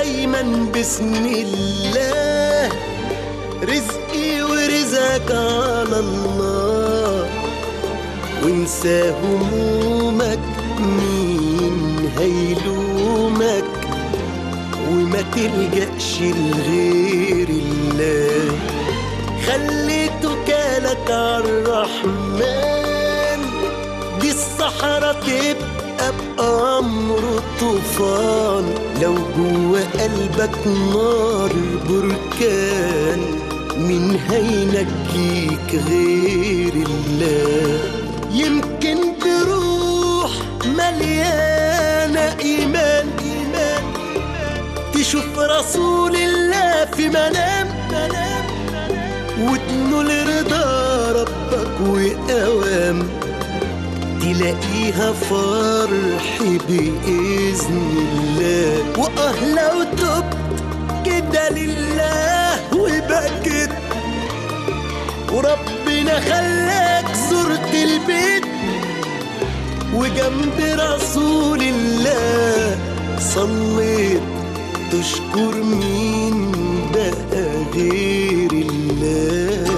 دايما بسم الله رزقي ورزقك على الله وانسى همومك مين هيلومك وما تلجأش لغير الله خلي توكالك عالرحمن دي الصحراء تبقى بأمر طوفان لو جوا قلبك نار بركان مين هينجيك غير الله يمكن تروح مليانة إيمان إيمان تشوف رسول الله في منام منام وتنول رضا ربك وأوام تلاقيها فرح بإذن الله وآه لو تبت كده لله وبكت وربنا خلاك زرت البيت وجنب رسول الله صليت تشكر مين بقى غير الله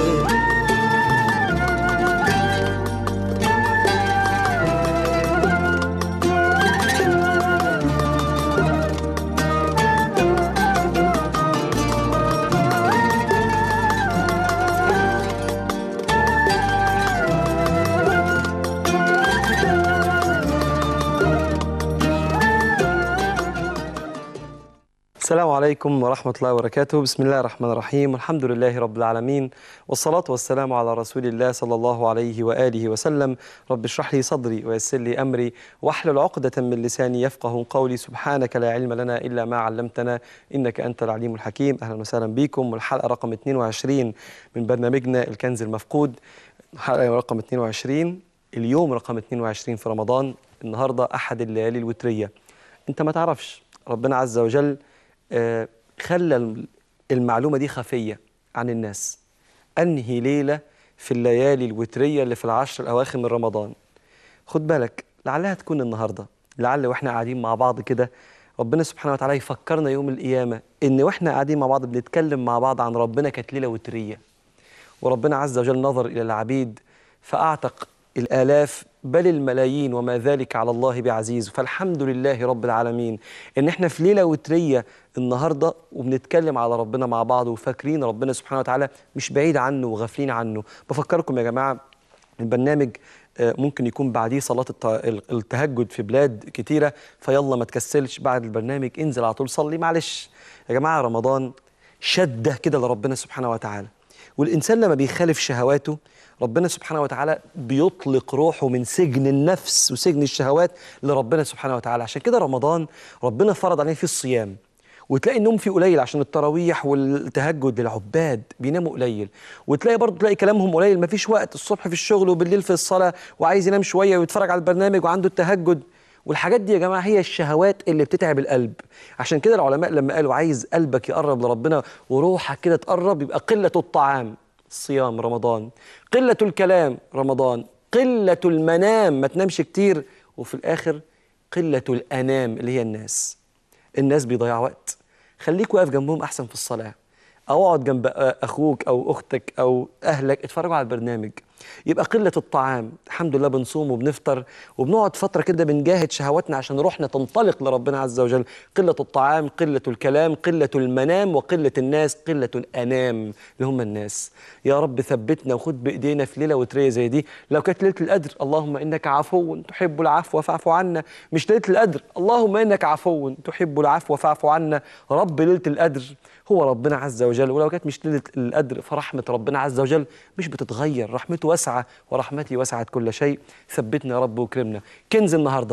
السلام عليكم ورحمة الله وبركاته بسم الله الرحمن الرحيم والحمد لله رب العالمين والصلاة والسلام على رسول الله صلى الله عليه وآله وسلم رب اشرح لي صدري ويسر لي أمري واحلل عقدة من لساني يفقه قولي سبحانك لا علم لنا إلا ما علمتنا إنك أنت العليم الحكيم أهلا وسهلا بكم والحلقة رقم 22 من برنامجنا الكنز المفقود الحلقة رقم 22 اليوم رقم 22 في رمضان النهاردة أحد الليالي الوترية أنت ما تعرفش ربنا عز وجل آه، خلى المعلومة دي خفية عن الناس أنهي ليلة في الليالي الوترية اللي في العشر الأواخر من رمضان خد بالك لعلها تكون النهاردة لعل وإحنا قاعدين مع بعض كده ربنا سبحانه وتعالى يفكرنا يوم القيامة إن وإحنا قاعدين مع بعض بنتكلم مع بعض عن ربنا كانت ليلة وترية وربنا عز وجل نظر إلى العبيد فأعتق الآلاف بل الملايين وما ذلك على الله بعزيز فالحمد لله رب العالمين إن إحنا في ليلة وترية النهاردة وبنتكلم على ربنا مع بعض وفاكرين ربنا سبحانه وتعالى مش بعيد عنه وغافلين عنه بفكركم يا جماعة البرنامج آه، ممكن يكون بعديه صلاة الت- التهجد في بلاد كتيرة فيلا ما تكسلش بعد البرنامج انزل على طول صلي معلش يا جماعة رمضان شدة كده لربنا سبحانه وتعالى والإنسان لما بيخالف شهواته ربنا سبحانه وتعالى بيطلق روحه من سجن النفس وسجن الشهوات لربنا سبحانه وتعالى عشان كده رمضان ربنا فرض عليه فيه الصيام وتلاقي النوم فيه قليل عشان التراويح والتهجد للعباد بيناموا قليل وتلاقي برضه تلاقي كلامهم قليل مفيش وقت الصبح في الشغل وبالليل في الصلاة وعايز ينام شوية ويتفرج على البرنامج وعنده التهجد والحاجات دي يا جماعة هي الشهوات اللي بتتعب القلب عشان كده العلماء لما قالوا عايز قلبك يقرب لربنا وروحك كده تقرب يبقى قلة الطعام صيام رمضان قلة الكلام رمضان قلة المنام ما تنامش كتير وفي الآخر قلة الأنام اللي هي الناس الناس بيضيعوا وقت خليك واقف جنبهم احسن في الصلاه او اقعد جنب اخوك او اختك او اهلك اتفرجوا على البرنامج يبقى قله الطعام الحمد لله بنصوم وبنفطر وبنقعد فتره كده بنجاهد شهواتنا عشان روحنا تنطلق لربنا عز وجل قله الطعام قله الكلام قله المنام وقله الناس قله الانام اللي هم الناس يا رب ثبتنا وخد بايدينا في ليله وتريه زي دي لو كانت ليله القدر اللهم انك عفو تحب العفو فاعف عنا مش ليله القدر اللهم انك عفو تحب العفو فاعف عنا رب ليله القدر هو ربنا عز وجل ولو كانت مش ليله القدر فرحمه ربنا عز وجل مش بتتغير رحمته واسعه ورحمتي وسعت كل شيء ثبتنا يا رب وكرمنا كنز النهارده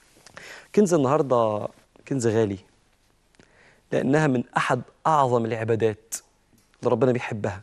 كنز النهارده كنز غالي لانها من احد اعظم العبادات اللي ربنا بيحبها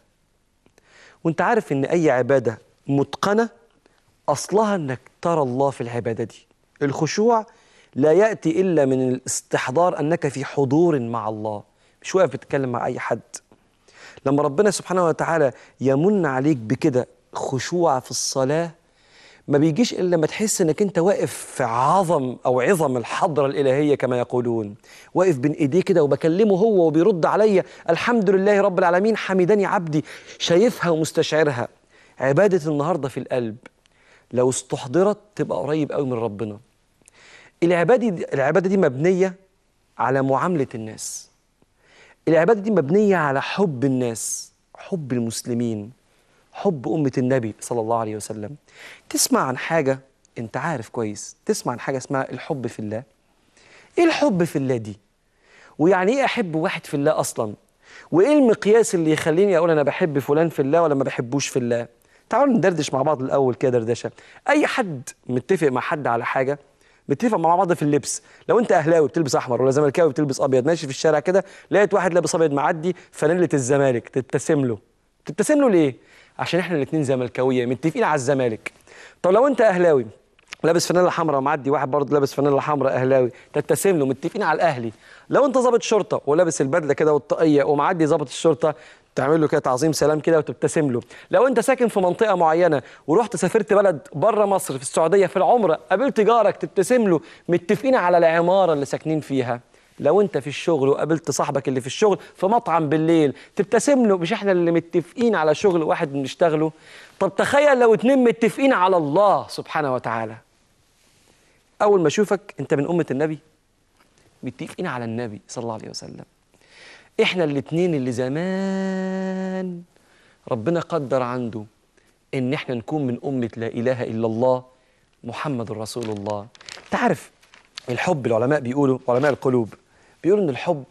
وانت عارف ان اي عباده متقنه اصلها انك ترى الله في العباده دي الخشوع لا ياتي الا من الاستحضار انك في حضور مع الله مش واقف بتتكلم مع اي حد لما ربنا سبحانه وتعالى يمن عليك بكده خشوع في الصلاه ما بيجيش الا لما تحس انك انت واقف في عظم او عظم الحضره الالهيه كما يقولون واقف بين ايديه كده وبكلمه هو وبيرد عليا الحمد لله رب العالمين حمدني عبدي شايفها ومستشعرها عباده النهارده في القلب لو استحضرت تبقى قريب قوي من ربنا العباده دي العباده دي مبنيه على معامله الناس العباده دي مبنيه على حب الناس حب المسلمين حب أمة النبي صلى الله عليه وسلم تسمع عن حاجة أنت عارف كويس تسمع عن حاجة اسمها الحب في الله إيه الحب في الله دي ويعني إيه أحب واحد في الله أصلا وإيه المقياس اللي يخليني أقول أنا بحب فلان في الله ولا ما بحبوش في الله تعالوا ندردش مع بعض الأول كده دردشة أي حد متفق مع حد على حاجة متفق مع بعض في اللبس لو انت اهلاوي بتلبس احمر ولا زملكاوي بتلبس ابيض ماشي في الشارع كده لقيت واحد لابس ابيض معدي فانيله الزمالك تبتسم له تبتسم له ليه عشان احنا الاثنين زملكاويه متفقين على الزمالك طب لو انت اهلاوي لابس فانيلا حمراء ومعدي واحد برضه لابس فانيلا حمراء اهلاوي تبتسم له متفقين على الاهلي لو انت ضابط شرطه ولابس البدله كده والطاقيه ومعدي ضابط الشرطه تعمل له كده تعظيم سلام كده وتبتسم له لو انت ساكن في منطقه معينه ورحت سافرت بلد بره مصر في السعوديه في العمره قابلت جارك تبتسم له متفقين على العماره اللي ساكنين فيها لو انت في الشغل وقابلت صاحبك اللي في الشغل في مطعم بالليل تبتسم له مش احنا اللي متفقين على شغل واحد بنشتغله طب تخيل لو اتنين متفقين على الله سبحانه وتعالى اول ما اشوفك انت من امه النبي متفقين على النبي صلى الله عليه وسلم احنا الاتنين اللي زمان ربنا قدر عنده ان احنا نكون من امه لا اله الا الله محمد رسول الله تعرف الحب العلماء بيقولوا علماء القلوب بيقولوا ان الحب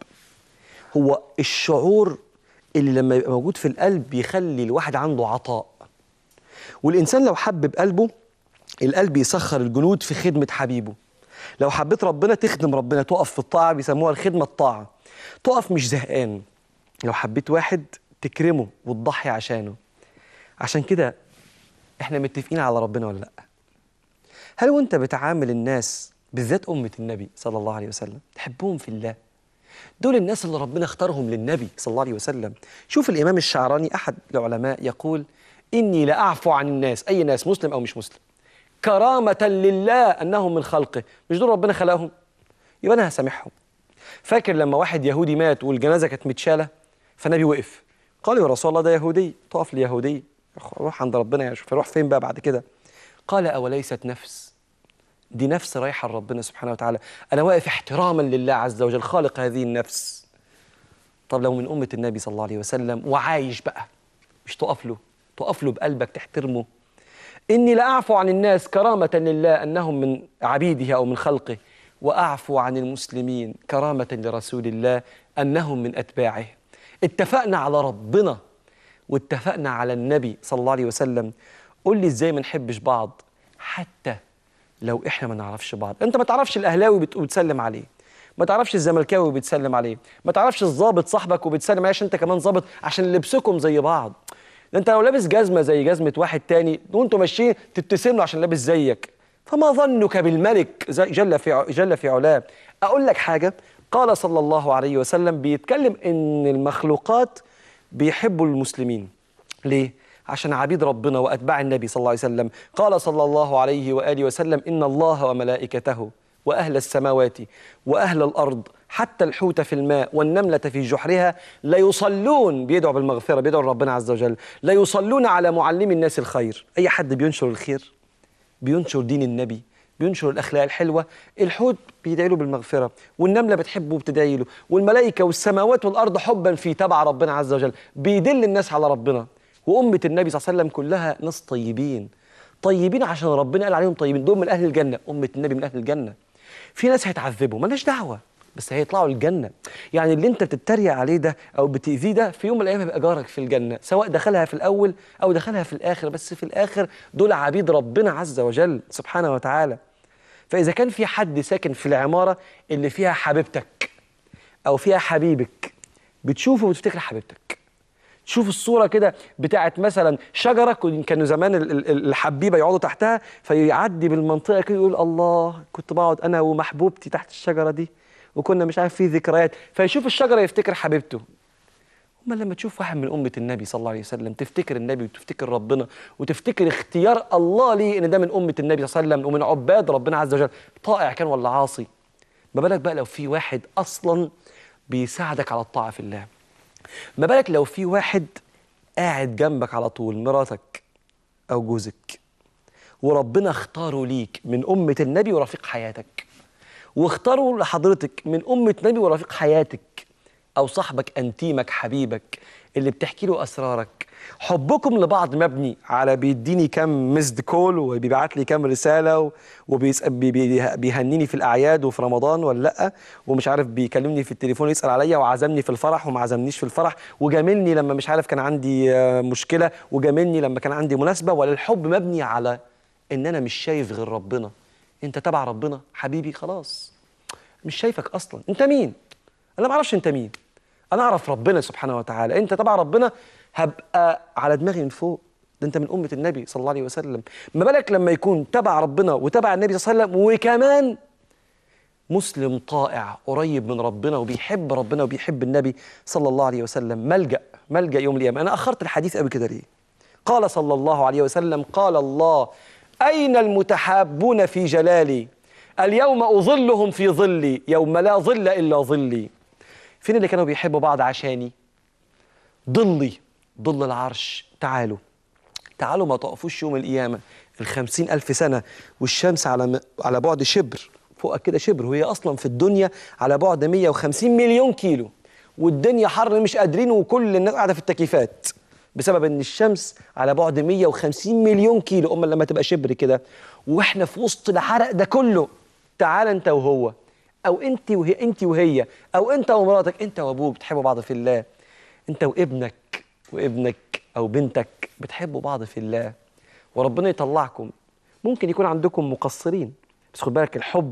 هو الشعور اللي لما يبقى موجود في القلب بيخلي الواحد عنده عطاء والانسان لو حب بقلبه القلب يسخر الجنود في خدمه حبيبه لو حبيت ربنا تخدم ربنا تقف في الطاعه بيسموها الخدمه الطاعه تقف مش زهقان لو حبيت واحد تكرمه وتضحي عشانه عشان كده احنا متفقين على ربنا ولا لا هل وانت بتعامل الناس بالذات أمة النبي صلى الله عليه وسلم تحبهم في الله دول الناس اللي ربنا اختارهم للنبي صلى الله عليه وسلم شوف الإمام الشعراني أحد العلماء يقول إني لأعفو عن الناس أي ناس مسلم أو مش مسلم كرامة لله أنهم من خلقه مش دول ربنا خلقهم يبقى أنا هسامحهم فاكر لما واحد يهودي مات والجنازة كانت متشالة فالنبي وقف قال يا رسول الله ده يهودي تقف ليهودي روح عند ربنا يا شوف يروح فين بقى بعد كده قال أوليست نفس دي نفس رايحة لربنا سبحانه وتعالى أنا واقف احتراما لله عز وجل خالق هذه النفس طب لو من أمة النبي صلى الله عليه وسلم وعايش بقى مش تقف له تقف له بقلبك تحترمه إني لأعفو عن الناس كرامة لله أنهم من عبيده أو من خلقه وأعفو عن المسلمين كرامة لرسول الله أنهم من أتباعه اتفقنا على ربنا واتفقنا على النبي صلى الله عليه وسلم قول لي ازاي ما نحبش بعض حتى لو احنا ما نعرفش بعض انت ما تعرفش الاهلاوي بت- وبتسلم عليه ما تعرفش الزملكاوي وبتسلم عليه ما تعرفش الضابط صاحبك وبتسلم عليه عشان انت كمان ضابط عشان لبسكم زي بعض ده انت لو لابس جزمه زي جزمه واحد تاني وانتوا ماشيين تبتسم له عشان لابس زيك فما ظنك بالملك زي- جل في ع- جل في علاه اقول لك حاجه قال صلى الله عليه وسلم بيتكلم ان المخلوقات بيحبوا المسلمين ليه عشان عبيد ربنا واتباع النبي صلى الله عليه وسلم قال صلى الله عليه واله وسلم ان الله وملائكته واهل السماوات واهل الارض حتى الحوت في الماء والنمله في جحرها ليصلون بيدعوا بالمغفره بيدعوا ربنا عز وجل ليصلون على معلم الناس الخير اي حد بينشر الخير بينشر دين النبي بينشر الاخلاق الحلوه الحوت بيدعي له بالمغفره والنمله بتحبه وبتدعي له والملائكه والسماوات والارض حبا في تبع ربنا عز وجل بيدل الناس على ربنا وامه النبي صلى الله عليه وسلم كلها ناس طيبين طيبين عشان ربنا قال عليهم طيبين دول من اهل الجنه امه النبي من اهل الجنه في ناس هيتعذبوا مالناش دعوه بس هيطلعوا الجنه يعني اللي انت بتتريق عليه ده او بتاذيه ده في يوم من الايام هيبقى جارك في الجنه سواء دخلها في الاول او دخلها في الاخر بس في الاخر دول عبيد ربنا عز وجل سبحانه وتعالى فاذا كان في حد ساكن في العماره اللي فيها حبيبتك او فيها حبيبك بتشوفه وتفتكر حبيبتك تشوف الصوره كده بتاعت مثلا شجره كن- كانوا زمان ال- ال- ال- الحبيبه يقعدوا تحتها فيعدي بالمنطقه كده يقول الله كنت بقعد انا ومحبوبتي تحت الشجره دي وكنا مش عارف في ذكريات فيشوف الشجره يفتكر حبيبته أما لما تشوف واحد من أمة النبي صلى الله عليه وسلم تفتكر النبي وتفتكر ربنا وتفتكر اختيار الله ليه إن ده من أمة النبي صلى الله عليه وسلم ومن عباد ربنا عز وجل طائع كان ولا عاصي ما بالك بقى لو في واحد أصلا بيساعدك على الطاعة في الله ما بالك لو في واحد قاعد جنبك على طول مراتك أو جوزك وربنا اختاره ليك من أمة النبي ورفيق حياتك واختاره لحضرتك من أمة نبي ورفيق حياتك أو صاحبك أنتيمك حبيبك اللي بتحكي له أسرارك حبكم لبعض مبني على بيديني كام مسد كول وبيبعت لي كام رسالة وبيهنيني في الأعياد وفي رمضان ولا لأ ومش عارف بيكلمني في التليفون يسأل عليا وعزمني في الفرح وما عزمنيش في الفرح وجاملني لما مش عارف كان عندي آه، مشكلة وجاملني لما كان عندي مناسبة ولا الحب مبني على إن أنا مش شايف غير ربنا أنت تبع ربنا حبيبي خلاص مش شايفك اصلا انت مين انا ما اعرفش انت مين انا اعرف ربنا سبحانه وتعالى انت تبع ربنا هبقى على دماغي من فوق ده انت من امه النبي صلى الله عليه وسلم ما بالك لما يكون تبع ربنا وتبع النبي صلى الله عليه وسلم وكمان مسلم طائع قريب من ربنا وبيحب ربنا وبيحب النبي صلى الله عليه وسلم ملجأ ملجأ يوم القيامة أنا أخرت الحديث قبل كده ليه قال صلى الله عليه وسلم قال الله أين المتحابون في جلالي اليوم أظلهم في ظلي يوم لا ظل إلا ظلي فين اللي كانوا بيحبوا بعض عشاني ظلي ظل العرش تعالوا تعالوا ما تقفوش يوم القيامة الخمسين ألف سنة والشمس على م... على بعد شبر فوقك كده شبر وهي أصلا في الدنيا على بعد 150 مليون كيلو والدنيا حر مش قادرين وكل الناس قاعدة في التكييفات بسبب ان الشمس على بعد 150 مليون كيلو امال لما تبقى شبر كده واحنا في وسط الحرق ده كله تعال انت وهو او انت وهي انت وهي او انت ومراتك انت وابوك بتحبوا بعض في الله انت وابنك وابنك او بنتك بتحبوا بعض في الله وربنا يطلعكم ممكن يكون عندكم مقصرين بس خد بالك الحب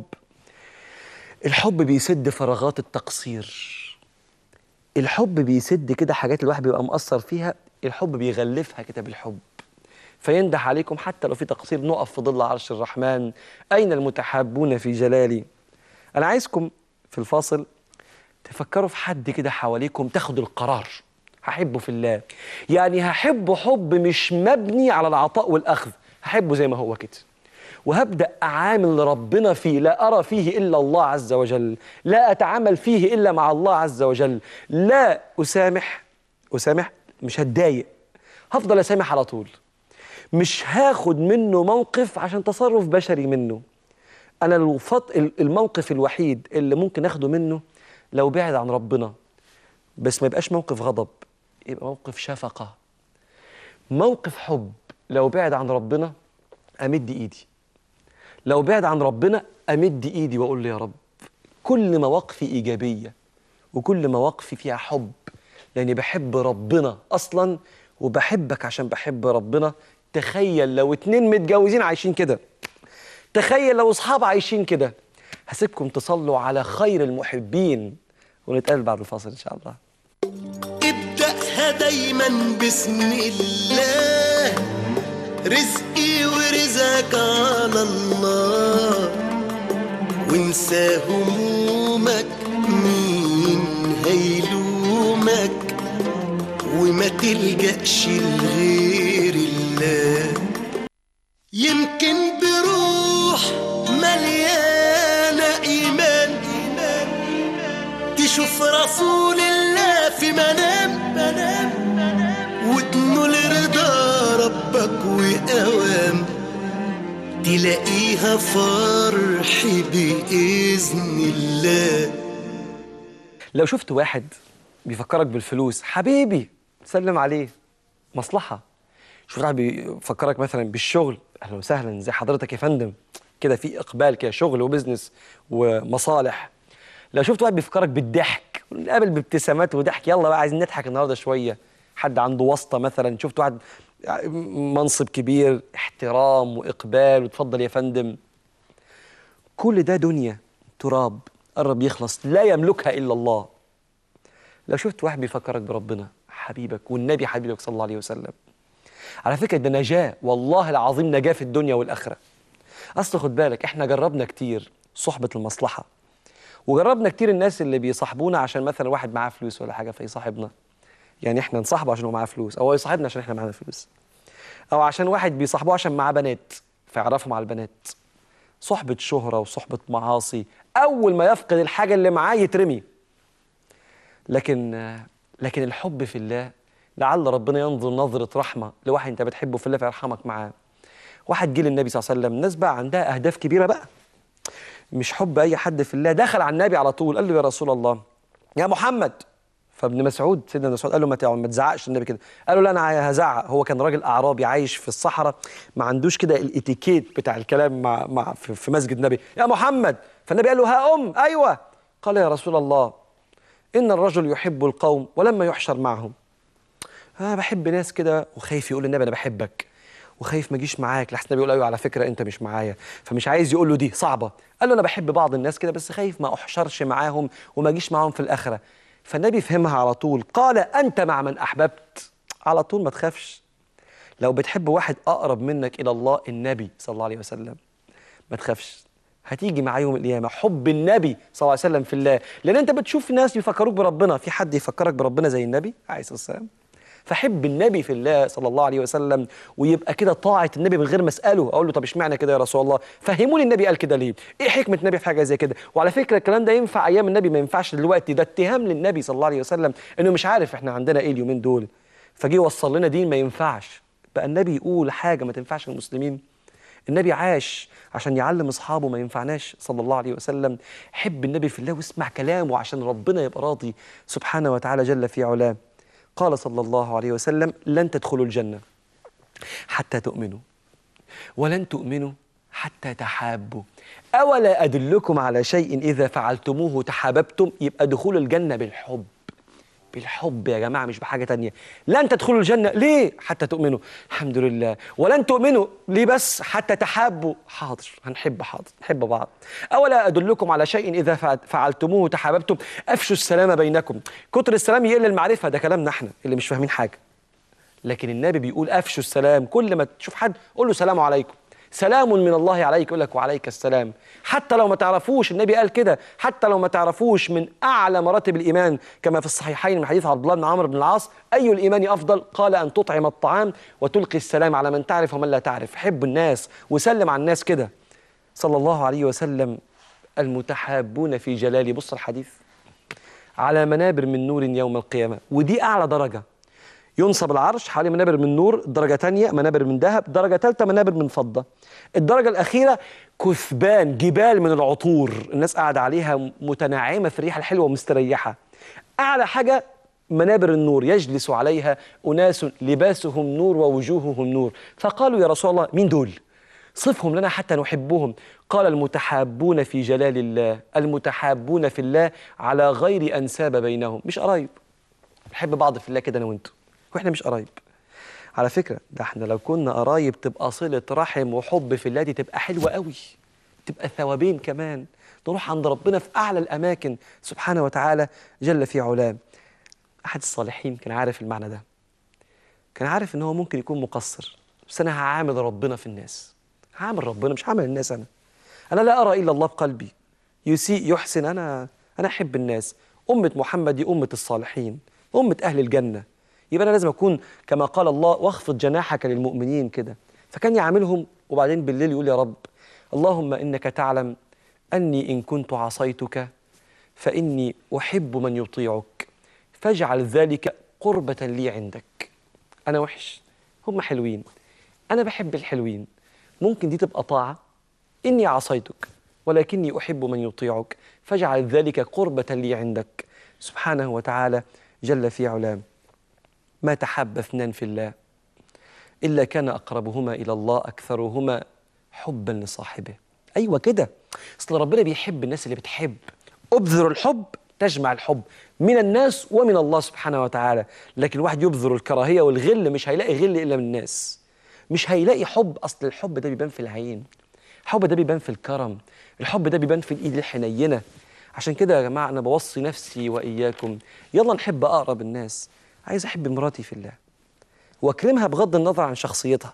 الحب بيسد فراغات التقصير الحب بيسد كده حاجات الواحد بيبقى مقصر فيها الحب بيغلفها كده بالحب فينده عليكم حتى لو في تقصير نقف في ظل عرش الرحمن أين المتحابون في جلالي أنا عايزكم في الفاصل تفكروا في حد كده حواليكم تاخد القرار هحبه في الله يعني هحبه حب مش مبني على العطاء والأخذ هحبه زي ما هو كده وهبدأ أعامل ربنا فيه لا أرى فيه إلا الله عز وجل لا أتعامل فيه إلا مع الله عز وجل لا أسامح أسامح مش هتضايق هفضل أسامح على طول مش هاخد منه موقف عشان تصرف بشري منه أنا الفط... الموقف الوحيد اللي ممكن أخده منه لو بعد عن ربنا بس ما يبقاش موقف غضب يبقى موقف شفقة موقف حب لو بعد عن ربنا أمد إيدي لو بعد عن ربنا أمد إيدي وأقول له يا رب كل مواقفي إيجابية وكل مواقفي فيها حب لأني بحب ربنا أصلا وبحبك عشان بحب ربنا تخيل لو اتنين متجوزين عايشين كده تخيل لو أصحاب عايشين كده هسيبكم تصلوا على خير المحبين ونتقابل بعد الفاصل إن شاء الله ابدأها دايما بسم الله رزقي ورزقك على الله وانسى همومك مين هيلومك وما تلجأش لغير الله يمكن بروح مليانة إيمان تشوف رسول الله في منام منام وتنول رضا ربك وأوام تلاقيها فرح بإذن الله لو شفت واحد بيفكرك بالفلوس حبيبي سلم عليه مصلحة شفت واحد بيفكرك مثلا بالشغل أهلا وسهلا زي حضرتك يا فندم كده في إقبال كده شغل وبزنس ومصالح لو شفت واحد بيفكرك بالضحك نقابل بابتسامات وضحك يلا بقى عايزين نضحك النهارده شوية حد عنده واسطة مثلا شفت واحد منصب كبير احترام وإقبال وتفضل يا فندم كل ده دنيا تراب قرب يخلص لا يملكها إلا الله لو شفت واحد بيفكرك بربنا حبيبك والنبي حبيبك صلى الله عليه وسلم على فكرة ده نجاة والله العظيم نجاة في الدنيا والآخرة أصل خد بالك إحنا جربنا كتير صحبة المصلحة وجربنا كتير الناس اللي بيصاحبونا عشان مثلا واحد معاه فلوس ولا حاجة فيصاحبنا يعني احنا نصاحبه عشان هو معاه فلوس او هو يصاحبنا عشان احنا معانا فلوس او عشان واحد بيصاحبه عشان معاه بنات فيعرفوا مع البنات صحبة شهرة وصحبة معاصي أول ما يفقد الحاجة اللي معاه يترمي لكن لكن الحب في الله لعل ربنا ينظر نظرة رحمة لواحد أنت بتحبه في الله فيرحمك معاه واحد جه للنبي صلى الله عليه وسلم الناس بقى عندها أهداف كبيرة بقى مش حب أي حد في الله دخل على النبي على طول قال له يا رسول الله يا محمد فابن مسعود سيدنا مسعود قال له ما تع- ما تزعقش النبي كده قال له لا انا هزعق هو كان راجل اعرابي عايش في الصحراء ما عندوش كده الاتيكيت بتاع الكلام مع, مع في, في مسجد النبي يا محمد فالنبي قال له ها ام ايوه قال يا رسول الله ان الرجل يحب القوم ولما يحشر معهم انا بحب ناس كده وخايف يقول للنبي انا بحبك وخايف ما اجيش معاك لحسن النبي يقول ايوه على فكره انت مش معايا فمش عايز يقول له دي صعبه قال له انا بحب بعض الناس كده بس خايف ما احشرش معاهم وما اجيش معاهم في الاخره فالنبي فهمها على طول قال انت مع من احببت على طول ما تخافش لو بتحب واحد اقرب منك الى الله النبي صلى الله عليه وسلم ما تخافش هتيجي مع يوم القيامه حب النبي صلى الله عليه وسلم في الله لان انت بتشوف ناس يفكروك بربنا في حد يفكرك بربنا زي النبي عليه الصلاه والسلام فحب النبي في الله صلى الله عليه وسلم ويبقى كده طاعه النبي من غير ما اساله اقول له طب اشمعنى كده يا رسول الله فهموني النبي قال كده ليه ايه حكمه النبي في حاجه زي كده وعلى فكره الكلام ده ينفع ايام النبي ما ينفعش دلوقتي ده اتهام للنبي صلى الله عليه وسلم انه مش عارف احنا عندنا ايه اليومين دول فجه يوصل لنا دين ما ينفعش بقى النبي يقول حاجه ما تنفعش المسلمين النبي عاش عشان يعلم اصحابه ما ينفعناش صلى الله عليه وسلم حب النبي في الله واسمع كلامه عشان ربنا يبقى راضي سبحانه وتعالى جل في علاه قال صلى الله عليه وسلم لن تدخلوا الجنه حتى تؤمنوا ولن تؤمنوا حتى تحابوا أولا أدلكم على شيء إذا فعلتموه تحاببتم يبقى دخول الجنة بالحب بالحب يا جماعة مش بحاجة تانية لن تدخلوا الجنة ليه حتى تؤمنوا الحمد لله ولن تؤمنوا ليه بس حتى تحابوا حاضر هنحب حاضر نحب بعض أولا أدلكم على شيء إذا فع- فعلتموه تحاببتم أفشوا السلام بينكم كتر السلام يقل المعرفة ده كلامنا احنا اللي مش فاهمين حاجة لكن النبي بيقول افشوا السلام كل ما تشوف حد قول له سلام عليكم سلام من الله عليك يقول لك وعليك السلام حتى لو ما تعرفوش النبي قال كده حتى لو ما تعرفوش من اعلى مراتب الايمان كما في الصحيحين من حديث عبد الله بن عمرو بن العاص اي الايمان افضل قال ان تطعم الطعام وتلقي السلام على من تعرف ومن لا تعرف حب الناس وسلم على الناس كده صلى الله عليه وسلم المتحابون في جلالي بص الحديث على منابر من نور يوم القيامه ودي اعلى درجه ينصب العرش حوالي منابر من نور درجة تانية منابر من ذهب درجة ثالثة منابر من فضة الدرجة الأخيرة كثبان جبال من العطور الناس قاعدة عليها متنعمة في الريحة الحلوة ومستريحة أعلى حاجة منابر النور يجلس عليها أناس لباسهم نور ووجوههم نور فقالوا يا رسول الله مين دول؟ صفهم لنا حتى نحبهم قال المتحابون في جلال الله المتحابون في الله على غير أنساب بينهم مش قرايب بنحب بعض في الله كده انا وانتوا واحنا مش قرايب على فكره ده احنا لو كنا قرايب تبقى صله رحم وحب في الله دي تبقى حلوه قوي تبقى ثوابين كمان نروح عند ربنا في اعلى الاماكن سبحانه وتعالى جل في علاه احد الصالحين كان عارف المعنى ده كان عارف ان هو ممكن يكون مقصر بس انا هعامل ربنا في الناس هعامل ربنا مش هعامل الناس انا انا لا ارى الا الله بقلبي يسيء يحسن انا انا احب الناس امه محمد دي امه الصالحين امه اهل الجنه يبقى انا لازم اكون كما قال الله واخفض جناحك للمؤمنين كده فكان يعاملهم وبعدين بالليل يقول يا رب اللهم انك تعلم اني ان كنت عصيتك فاني احب من يطيعك فاجعل ذلك قربة لي عندك انا وحش هم حلوين انا بحب الحلوين ممكن دي تبقى طاعه إني عصيتك ولكني أحب من يطيعك فاجعل ذلك قربة لي عندك سبحانه وتعالى جل في علاه ما تحاب اثنان في الله إلا كان أقربهما إلى الله أكثرهما حبا لصاحبه أيوة كده أصل ربنا بيحب الناس اللي بتحب أبذر الحب تجمع الحب من الناس ومن الله سبحانه وتعالى لكن الواحد يبذر الكراهية والغل مش هيلاقي غل إلا من الناس مش هيلاقي حب أصل الحب ده بيبان في العين الحب ده بيبان في الكرم الحب ده بيبان في الايد الحنينه عشان كده يا جماعه انا بوصي نفسي واياكم يلا نحب اقرب الناس عايز احب مراتي في الله واكرمها بغض النظر عن شخصيتها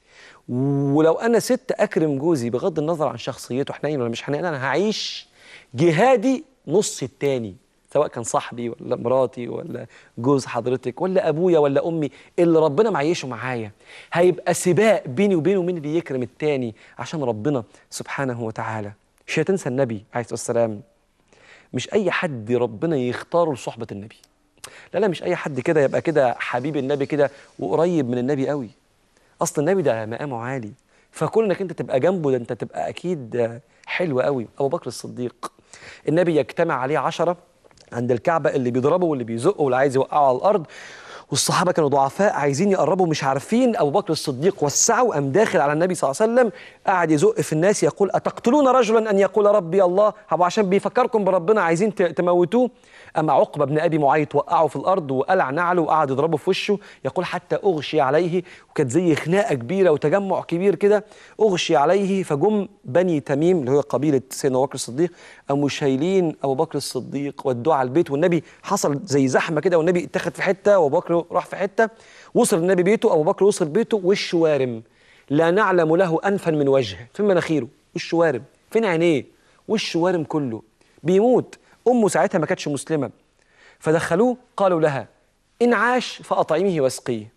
ولو انا ست اكرم جوزي بغض النظر عن شخصيته حنين ولا مش حنين انا هعيش جهادي نص التاني سواء كان صاحبي ولا مراتي ولا جوز حضرتك ولا ابويا ولا امي اللي ربنا معيشه معايا هيبقى سباق بيني وبينه مين اللي يكرم التاني عشان ربنا سبحانه وتعالى مش هتنسى النبي عليه الصلاه والسلام مش اي حد ربنا يختاره لصحبه النبي لا لا مش اي حد كده يبقى كده حبيب النبي كده وقريب من النبي قوي اصل النبي ده مقامه عالي فكون انك انت تبقى جنبه ده انت تبقى اكيد حلو قوي ابو بكر الصديق النبي يجتمع عليه عشرة عند الكعبة اللي بيضربه واللي بيزقه واللي عايز يوقعه على الأرض والصحابة كانوا ضعفاء عايزين يقربوا مش عارفين أبو بكر الصديق وسعه قام داخل على النبي صلى الله عليه وسلم قاعد يزق في الناس يقول أتقتلون رجلا أن يقول ربي الله هو عشان بيفكركم بربنا عايزين ت- تموتوه أما عقبة بن أبي معيط وقعه في الأرض وقلع نعله وقعد يضربه في وشه يقول حتى أغشي عليه وكانت زي خناقة كبيرة وتجمع كبير كده أغشي عليه فجم بني تميم اللي هو قبيلة سيدنا أبو بكر الصديق قاموا شايلين أبو بكر الصديق ودوه على البيت والنبي حصل زي زحمة كده والنبي اتخذ في حتة وأبو بكر راح في حتة وصل النبي بيته أبو بكر وصل بيته وشه وارم لا نعلم له أنفا من وجهه فين مناخيره وشه وارم فين عينيه وشه وارم كله بيموت امه ساعتها ما كانتش مسلمه فدخلوه قالوا لها ان عاش فاطعميه واسقيه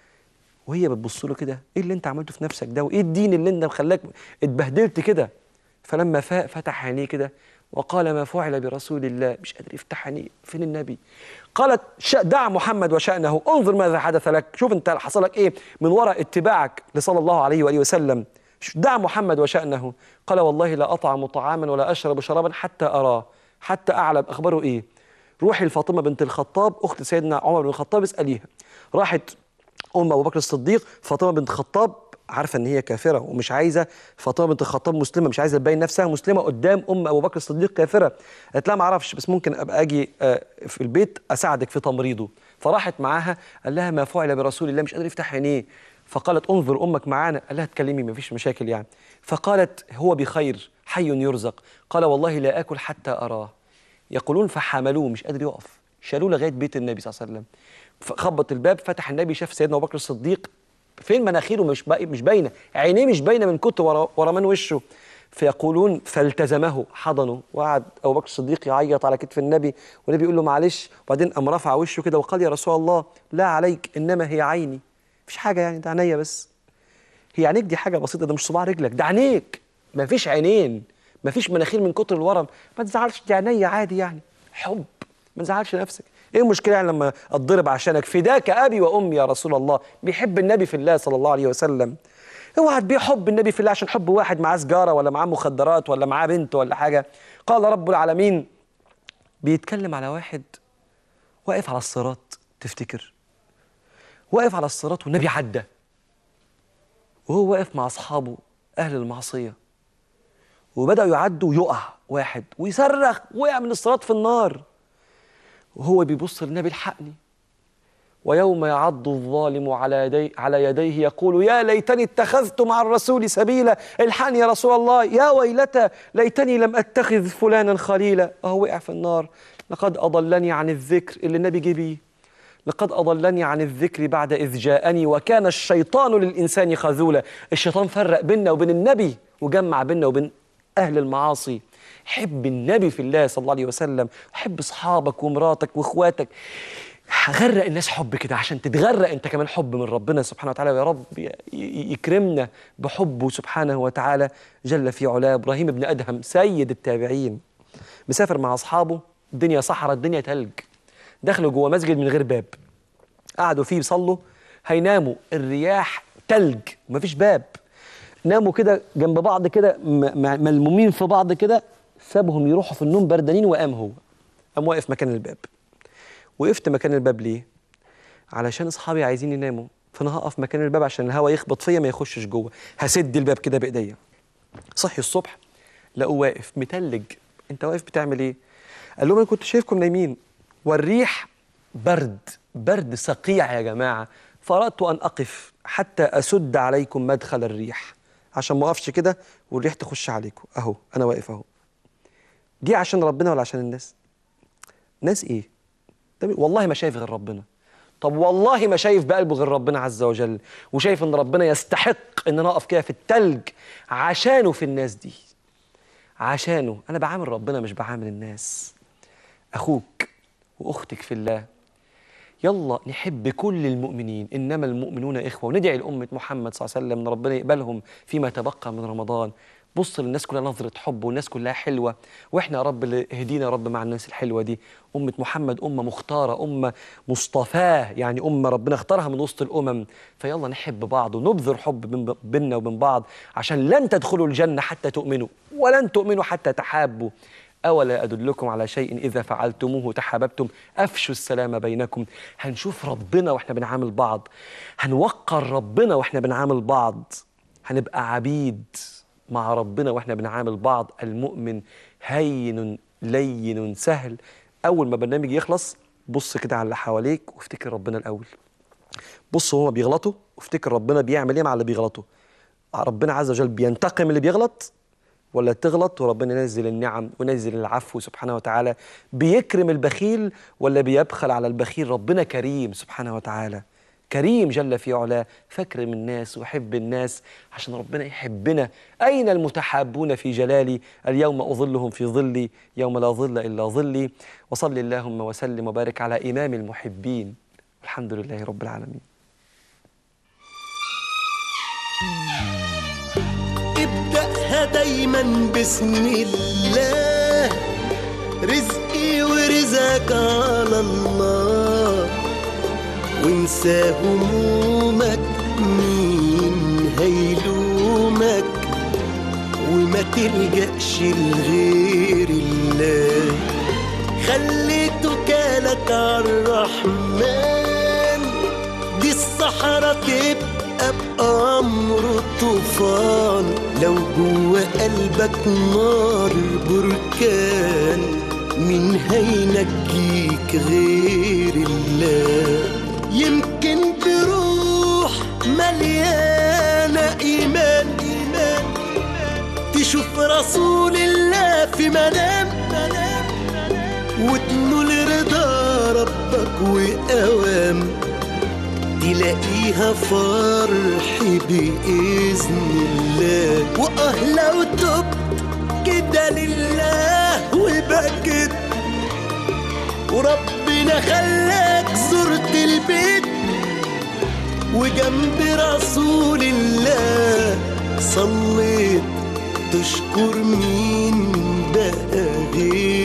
وهي بتبص له كده ايه اللي انت عملته في نفسك ده وايه الدين اللي انت مخلاك اتبهدلت كده فلما فاق فتح عينيه كده وقال ما فعل برسول الله مش قادر يفتح عينيه فين النبي قالت "ش- دع محمد وشأنه انظر ماذا حدث لك شوف انت حصل لك ايه من وراء اتباعك لصلى الله عليه واله وسلم دع محمد وشأنه قال والله لا أطعم طعاما ولا أشرب شرابا حتى أراه حتى أعلم أخباره إيه روحي لفاطمة بنت الخطاب أخت سيدنا عمر بن الخطاب اسأليها راحت أم أبو بكر الصديق فاطمة بنت الخطاب عارفة إن هي كافرة ومش عايزة فاطمة بنت الخطاب مسلمة مش عايزة تبين نفسها مسلمة قدام أم أبو بكر الصديق كافرة قالت لها ما أعرفش بس ممكن أبقى أجي آه، في البيت أساعدك في تمريضه فراحت معاها قال لها ما فعل برسول الله مش قادر يفتح عينيه فقالت انظر امك معانا قال لها اتكلمي ما فيش مشاكل يعني فقالت هو بخير حي يرزق قال والله لا اكل حتى اراه يقولون فحملوه مش قادر يقف شالوه لغايه بيت النبي صلى الله عليه وسلم خبط الباب فتح النبي شاف سيدنا ابو بكر الصديق فين مناخيره مش باي- مش باينه عينيه مش باينه من كتر ورا ورا من وشه فيقولون فالتزمه حضنه وقعد ابو بكر الصديق يعيط على كتف النبي والنبي يقول له معلش وبعدين قام رفع وشه كده وقال يا رسول الله لا عليك انما هي عيني مفيش حاجه يعني ده عينيا بس هي عينيك دي حاجه بسيطه ده مش صباع رجلك ده عينيك مفيش عينين مفيش مناخير من كتر الورم ما تزعلش دي عينيا عادي يعني حب ما تزعلش نفسك ايه المشكله يعني لما اتضرب عشانك فداك ابي وامي يا رسول الله بيحب النبي في الله صلى الله عليه وسلم اوعى تبيع حب النبي في الله عشان حب واحد معاه سجاره ولا معاه مخدرات ولا معاه بنت ولا حاجه قال رب العالمين بيتكلم على واحد واقف على الصراط تفتكر واقف على الصراط والنبي عدى وهو واقف مع اصحابه اهل المعصيه وبداوا يعدوا ويقع واحد ويصرخ وقع من الصراط في النار وهو بيبص للنبي الحقني ويوم يعض الظالم على يدي على يديه يقول يا ليتني اتخذت مع الرسول سبيلا الحقني يا رسول الله يا ويلتى ليتني لم اتخذ فلانا خليلا اهو وقع في النار لقد اضلني عن الذكر اللي النبي جه بيه لقد أضلني عن الذكر بعد إذ جاءني وكان الشيطان للإنسان خذولا الشيطان فرق بيننا وبين النبي وجمع بيننا وبين أهل المعاصي حب النبي في الله صلى الله عليه وسلم حب أصحابك ومراتك وإخواتك غرق الناس حب كده عشان تتغرق انت كمان حب من ربنا سبحانه وتعالى ويا رب ي- ي- يكرمنا بحبه سبحانه وتعالى جل في علاه ابراهيم بن ادهم سيد التابعين مسافر مع اصحابه الدنيا صحراء الدنيا تلج دخلوا جوه مسجد من غير باب قعدوا فيه يصلوا هيناموا الرياح تلج ومفيش باب ناموا كده جنب بعض كده م- م- ملمومين في بعض كده سابهم يروحوا في النوم بردانين وقام هو قام واقف مكان الباب وقفت مكان الباب ليه علشان اصحابي عايزين يناموا فانا هقف مكان الباب عشان الهواء يخبط فيا ما يخشش جوه هسد الباب كده بايديا صحي الصبح لقوه واقف متلج انت واقف بتعمل ايه قال لهم انا كنت شايفكم نايمين والريح برد برد صقيع يا جماعه فاردت ان اقف حتى اسد عليكم مدخل الريح عشان ما اقفش كده والريح تخش عليكم اهو انا واقف اهو دي عشان ربنا ولا عشان الناس ناس ايه طب والله ما شايف غير ربنا طب والله ما شايف بقلبه غير ربنا عز وجل وشايف ان ربنا يستحق ان انا اقف كده في التلج عشانه في الناس دي عشانه انا بعامل ربنا مش بعامل الناس اخوك وأختك في الله يلا نحب كل المؤمنين إنما المؤمنون إخوة وندعي لأمة محمد صلى الله عليه وسلم إن ربنا يقبلهم فيما تبقى من رمضان بص للناس كلها نظرة حب والناس كلها حلوة وإحنا يا رب اللي اهدينا يا رب مع الناس الحلوة دي أمة محمد أمة مختارة أمة مصطفاة يعني أمة ربنا اختارها من وسط الأمم فيلا نحب بعض ونبذر حب بين- بيننا وبين بعض عشان لن تدخلوا الجنة حتى تؤمنوا ولن تؤمنوا حتى تحابوا أولا أدلكم على شيء إذا فعلتموه تحاببتم أفشوا السلام بينكم هنشوف ربنا وإحنا بنعامل بعض هنوقر ربنا وإحنا بنعامل بعض هنبقى عبيد مع ربنا وإحنا بنعامل بعض المؤمن هين لين سهل أول ما برنامج يخلص بص كده على اللي حواليك وافتكر ربنا الأول بص هما بيغلطوا وافتكر ربنا بيعمل ايه مع اللي بيغلطوا ربنا عز وجل بينتقم اللي بيغلط ولا تغلط وربنا ينزل النعم وينزل العفو سبحانه وتعالى بيكرم البخيل ولا بيبخل على البخيل ربنا كريم سبحانه وتعالى كريم جل في علاه فاكرم الناس وحب الناس عشان ربنا يحبنا أين المتحابون في جلالي اليوم أظلهم في ظلي يوم لا ظل إلا ظلي وصل اللهم وسلم وبارك على إمام المحبين الحمد لله رب العالمين ابدأها دايما بسم الله رزقي ورزقك على الله وانسى همومك مين هيلومك وما تلجأش لغير الله خلي توكالك عالرحمن دي الصحراء تبقى بأمر طوفان لو جوا قلبك نار بركان مين هينجيك غير الله يمكن بروح مليانة إيمان إيمان تشوف رسول الله في منام منام وتنول رضا ربك وأوام تلاقيها فرح بإذن الله وآه لو تبت كده لله وبكت وربنا خلاك زرت البيت وجنب رسول الله صليت تشكر مين بقى غير